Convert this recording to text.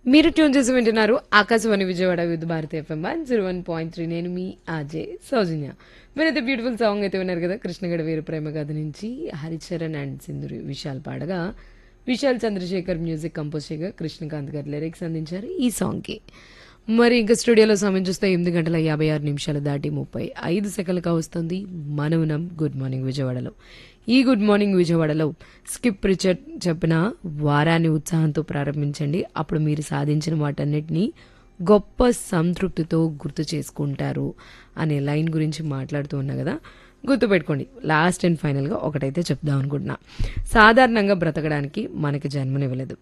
మీరు ట్యూన్ చేసి వింటున్నారు Akashvani Vijayawada with Bharati FM one zero one point three నేను మీ ఆజే సౌజన్య మీరైతే బ్యూటిఫుల్ సాంగ్ అయితే విన్నారు కదా కృష్ణగడ వీర ప్రేమ కథ నుంచి హరిచరణ్ అండ్ సింధురి విశాల్ పాడగా విశాల్ చంద్రశేఖర్ మ్యూజిక్ కంపోజ్ చేయగా కృష్ణకాంత్ గారు లిరిక్స్ అందించారు ఈ సాంగ్కి మరి ఇంకా స్టూడియోలో సమయం చూస్తే ఎనిమిది గంటల యాభై ఆరు నిమిషాలు దాటి ముప్పై ఐదు సెకండ్లుగా వస్తుంది మనమునం గుడ్ మార్నింగ్ విజయవాడలో ఈ గుడ్ మార్నింగ్ విజయవాడలో స్కిప్ రిచర్డ్ చెప్పిన వారాన్ని ఉత్సాహంతో ప్రారంభించండి అప్పుడు మీరు సాధించిన వాటన్నిటినీ గొప్ప సంతృప్తితో గుర్తు చేసుకుంటారు అనే లైన్ గురించి మాట్లాడుతూ ఉన్నా కదా గుర్తుపెట్టుకోండి లాస్ట్ అండ్ ఫైనల్గా ఒకటైతే చెప్దాం అనుకుంటున్నా సాధారణంగా బ్రతకడానికి మనకి జన్మనివ్వలేదు